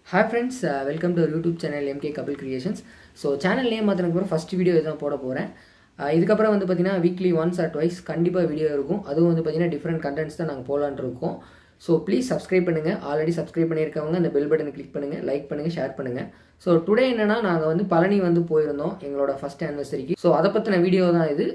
hi friends welcome to YouTube channel M K Kapil creations so channel name மாற்றினதுக்கப்புறம் first video இதான் போட போகிறேன் இதுக்கப்புறம் வந்து பார்த்தீங்கன்னா வீக்லி ஒன்ஸ் ஆர் ட்வைஸ் கண்டிப்பாக வீடியோ இருக்கும் அதுவும் வந்து பார்த்தீங்கன்னா டிஃப்ரெண்ட் கண்டென்ட்ஸ் தான் நாங்கள் போகலான் இருக்கோம் ஸோ ப்ளீஸ் சப்ஸ்கிரைப் பண்ணுங்கள் ஆல்ரெடி சப்ஸ்கிரைப் பண்ணியிருக்கவங்க அந்த பெல் பட்டனை கிளிக் பண்ணுங்கள் லைக் பண்ணுங்கள் ஷேர் பண்ணுங்கள் ஸோ டுடே என்னன்னா நாங்கள் வந்து பழனி வந்து போயிருந்தோம் எங்களோட ஃபஸ்ட் ஆனிவர்சரிக்கு ஸோ அதை பற்றின வீடியோ தான் இது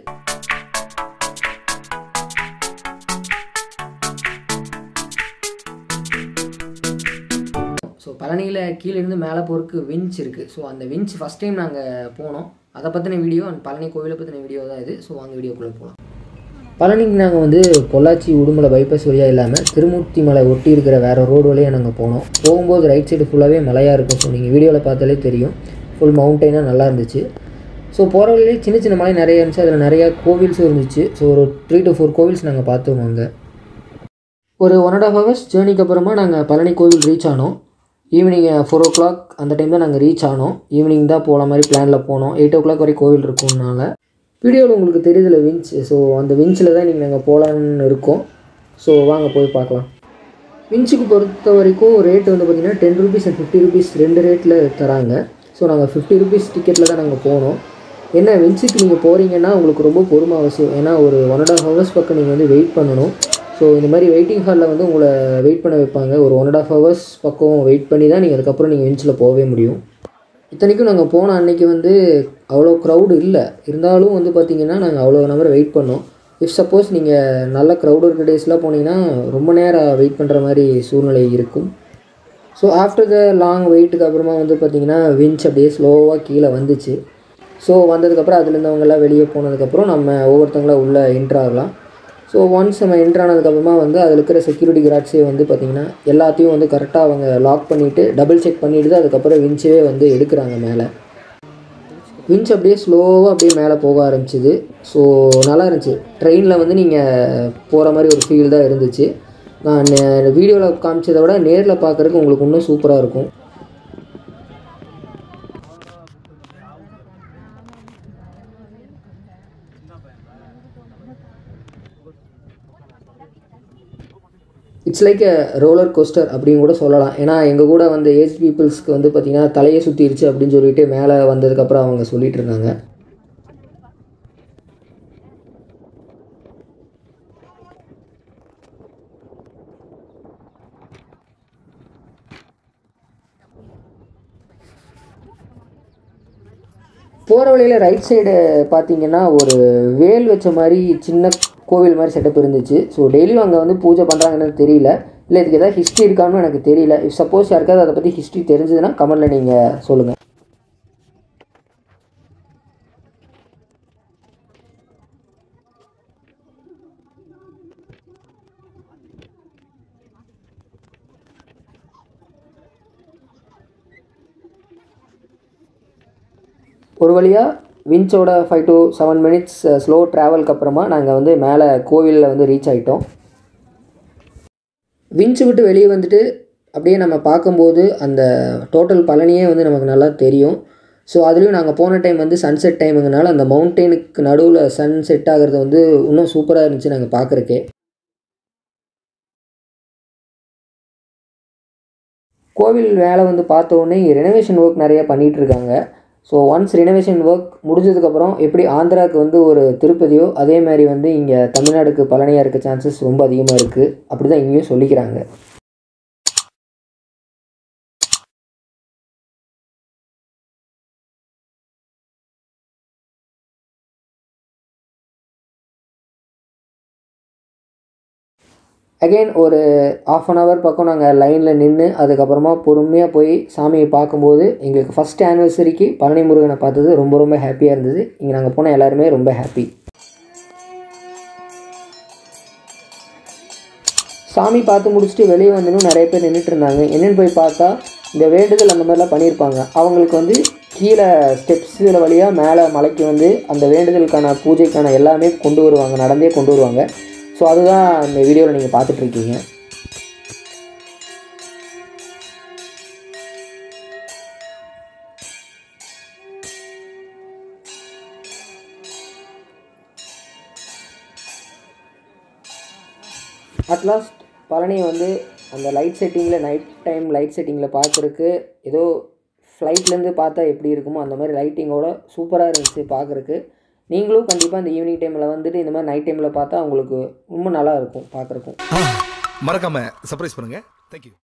ஸோ பழனியில் கீழேருந்து மேலே போகிறதுக்கு விஞ்ச் இருக்குது ஸோ அந்த விஞ்ச் ஃபஸ்ட் டைம் நாங்கள் போனோம் அதை பற்றின வீடியோ அண்ட் பழனி கோவிலை பற்றின வீடியோ தான் இது ஸோ அந்த வீடியோக்குள்ளே போகலாம் பழனிக்கு நாங்கள் வந்து பொள்ளாச்சி உடுமலை பைபாஸ் வழியாக இல்லாமல் திருமூர்த்தி மலை ஒட்டி இருக்கிற வேறு ரோடு வழியாக நாங்கள் போனோம் போகும்போது ரைட் சைடு ஃபுல்லாகவே மலையாக இருக்கும் ஸோ நீங்கள் வீடியோவில் பார்த்தாலே தெரியும் ஃபுல் மவுண்டெயினாக நல்லா இருந்துச்சு ஸோ போகிற வழியிலே சின்ன சின்ன மலை நிறைய இருந்துச்சு அதில் நிறையா கோவில்ஸும் இருந்துச்சு ஸோ ஒரு த்ரீ டு ஃபோர் கோவில்ஸ் நாங்கள் பார்த்தோம் அங்கே ஒரு ஒன் அண்ட் ஆஃப் ஹவர்ஸ் ஜேர்னிக்கு அப்புறமா நாங்கள் பழனி கோவில் ரீச் ஆனோம் ஈவினிங் ஃபோர் ஓ கிளாக் அந்த டைம் தான் நாங்கள் ரீச் ஆனோம் ஈவினிங் தான் போகிற மாதிரி பிளானில் போனோம் எயிட் ஓ கிளாக் வரை கோவில் இருக்கும்னால வீடியோவில் உங்களுக்கு தெரியுதுல விஞ்ச் ஸோ அந்த விஞ்சில் தான் இன்றைக்கி நாங்கள் போகலான்னு இருக்கோம் ஸோ வாங்க போய் பார்க்கலாம் விஞ்சுக்கு பொறுத்த வரைக்கும் ரேட் வந்து பார்த்திங்கன்னா ten rupees and fifty rupees ரெண்டு ரேட்டில் தராங்க ஸோ நாங்கள் ஃபிஃப்டி ருபீஸ் டிக்கெட்டில் தான் நாங்கள் போனோம் என்ன விஞ்சுக்கு நீங்கள் போகிறீங்கன்னா உங்களுக்கு ரொம்ப பொறுமை அவசியம் ஏன்னா ஒரு ஒன் அண்ட் ஆஃப் ஹவர்ஸ் பக்கம் நீங்கள் வந்து வெயிட் பண்ணணும் ஸோ இந்த மாதிரி வெயிட்டிங் ஹாலில் வந்து உங்களை வெயிட் பண்ண வைப்பாங்க ஒரு ஒன் அண்ட் ஆஃப் ஹவர்ஸ் பக்கம் வெயிட் பண்ணி தான் நீங்கள் அதுக்கப்புறம் நீங்கள் விஞ்சில் போகவே முடியும் இத்தனைக்கும் நாங்கள் போன அன்னைக்கு வந்து அவ்வளோ க்ரௌடு இல்லை இருந்தாலும் வந்து பார்த்திங்கன்னா நாங்கள் அவ்வளோ நம்பர் வெயிட் பண்ணோம் இஃப் சப்போஸ் நீங்கள் நல்ல க்ரௌடு இருக்க டேஸ்லாம் போனீங்கன்னா ரொம்ப நேரம் வெயிட் பண்ணுற மாதிரி சூழ்நிலை இருக்கும் ஸோ ஆஃப்டர் த லாங் வெயிட்டுக்கு அப்புறமா வந்து பார்த்திங்கன்னா விஞ்ச் அப்படியே ஸ்லோவாக கீழே வந்துச்சு ஸோ வந்ததுக்கப்புறம் அதுலேருந்தவங்கெல்லாம் வெளியே போனதுக்கப்புறம் நம்ம ஒவ்வொருத்தங்களா உள்ளே என்ட்ரு ஆகலாம் ஸோ ஒன்ஸ் நம்ம என்ட்ரு ஆனதுக்கப்புறமா வந்து அதில் இருக்கிற செக்யூரிட்டி கிராட்ஸே வந்து பார்த்திங்கன்னா எல்லாத்தையும் வந்து கரெக்டாக அவங்க லாக் பண்ணிவிட்டு டபுள் செக் பண்ணிவிட்டு தான் அதுக்கப்புறம் விஞ்சவே வந்து எடுக்கிறாங்க மேலே விஞ்ச் அப்படியே ஸ்லோவாக அப்படியே மேலே போக ஆரம்பிச்சிது ஸோ நல்லா இருந்துச்சு ட்ரெயினில் வந்து நீங்கள் போகிற மாதிரி ஒரு ஃபீல் தான் இருந்துச்சு நான் வீடியோவில் காமிச்சதை விட நேரில் பார்க்குறதுக்கு உங்களுக்கு இன்னும் சூப்பராக இருக்கும் it's like a roller coaster அப்படின்னு கூட சொல்லலாம் ஏன்னா எங்கள் கூட வந்து ஏஜ் பீப்புள்ஸ்க்கு வந்து பார்த்திங்கன்னா தலையை சுற்றிருச்சு அப்படின்னு சொல்லிட்டு மேலே வந்ததுக்கப்புறம் அவங்க சொல்லிட்டு இருந்தாங்க போகிற வழியில் ரைட் சைடு பார்த்தீங்கன்னா ஒரு வேல் வச்ச மாதிரி சின்ன கோவில் மாதிரி செட்டப் இருந்துச்சு ஸோ டெய்லியும் அங்கே வந்து பூஜை பண்ணுறாங்கன்னு தெரியல இல்லை இதுக்கு எதாவது ஹிஸ்ட்ரி இருக்கான்னு எனக்கு தெரியல இஃப் சப்போஸ் யாருக்காவது அதை பற்றி ஹிஸ்ட்ரி தெரிஞ்சதுன்னா கமெண்டில் நீங்கள் சொல்லுங்கள் ஒரு வழியாக வின்ச்சோட five to seven minutes slow ட்ராவலுக்கு அப்புறமா நாங்கள் வந்து மேலே கோவிலில் வந்து ரீச் ஆகிட்டோம் வின்ச்சு விட்டு வெளியே வந்துட்டு அப்படியே நம்ம பார்க்கும்போது அந்த டோட்டல் பழனியே வந்து நமக்கு நல்லா தெரியும் ஸோ அதுலேயும் நாங்கள் போன டைம் வந்து சன்செட் டைமுங்கனால அந்த மவுண்டெயினுக்கு நடுவில் சன் செட் ஆகிறது வந்து இன்னும் சூப்பராக இருந்துச்சு நாங்கள் பார்க்குறக்கே கோவில் வேலை வந்து பார்த்த உடனே ரெனோவேஷன் ஒர்க் நிறைய பண்ணிகிட்டு இருக்காங்க ஸோ ஒன்ஸ் ரினோவேஷன் ஒர்க் முடிஞ்சதுக்கப்புறம் எப்படி ஆந்திராவுக்கு வந்து ஒரு திருப்பதியோ அதே மாதிரி வந்து இங்கே தமிழ்நாடுக்கு பழனியாக இருக்க சான்சஸ் ரொம்ப அதிகமாக இருக்குது அப்படி தான் இங்கேயும் சொல்லிக்கிறாங்க அகெயின் ஒரு ஆஃப் அன் ஹவர் பக்கம் நாங்கள் லைனில் நின்று அதுக்கப்புறமா பொறுமையாக போய் சாமியை பார்க்கும்போது எங்களுக்கு ஃபஸ்ட் ஆனிவர்சரிக்கு பழனி முருகனை பார்த்தது ரொம்ப ரொம்ப ஹாப்பியாக இருந்தது இங்கே நாங்கள் போன எல்லாருமே ரொம்ப ஹாப்பி சாமி பார்த்து முடிச்சுட்டு வெளியே வந்தனும் நிறைய பேர் நின்றுட்டு இருந்தாங்க என்னென்னு போய் பார்த்தா இந்த வேண்டுதல் அந்த மாதிரிலாம் பண்ணியிருப்பாங்க அவங்களுக்கு வந்து கீழே ஸ்டெப்ஸில் வழியாக மேலே மலைக்கு வந்து அந்த வேண்டுதலுக்கான பூஜைக்கான எல்லாமே கொண்டு வருவாங்க நடந்தே கொண்டு வருவாங்க ஸோ அதுதான் இந்த வீடியோவில் நீங்கள் பார்த்துட்ருக்கீங்க அட்லாஸ்ட் பழனியை வந்து அந்த லைட் செட்டிங்கில் நைட் டைம் லைட் செட்டிங்கில் பார்க்குறக்கு ஏதோ ஃப்ளைட்லேருந்து பார்த்தா எப்படி இருக்குமோ அந்த மாதிரி லைட்டிங்கோட சூப்பராக இருந்துச்சு பார்க்குறக்கு நீங்களும் கண்டிப்பாக இந்த ஈவினிங் டைமில் வந்துட்டு இந்த மாதிரி நைட் டைமில் பார்த்தா உங்களுக்கு ரொம்ப நல்லா இருக்கும் பார்க்குறக்கும் மறக்காம சர்ப்ரைஸ் பண்ணுங்க தேங்க்யூ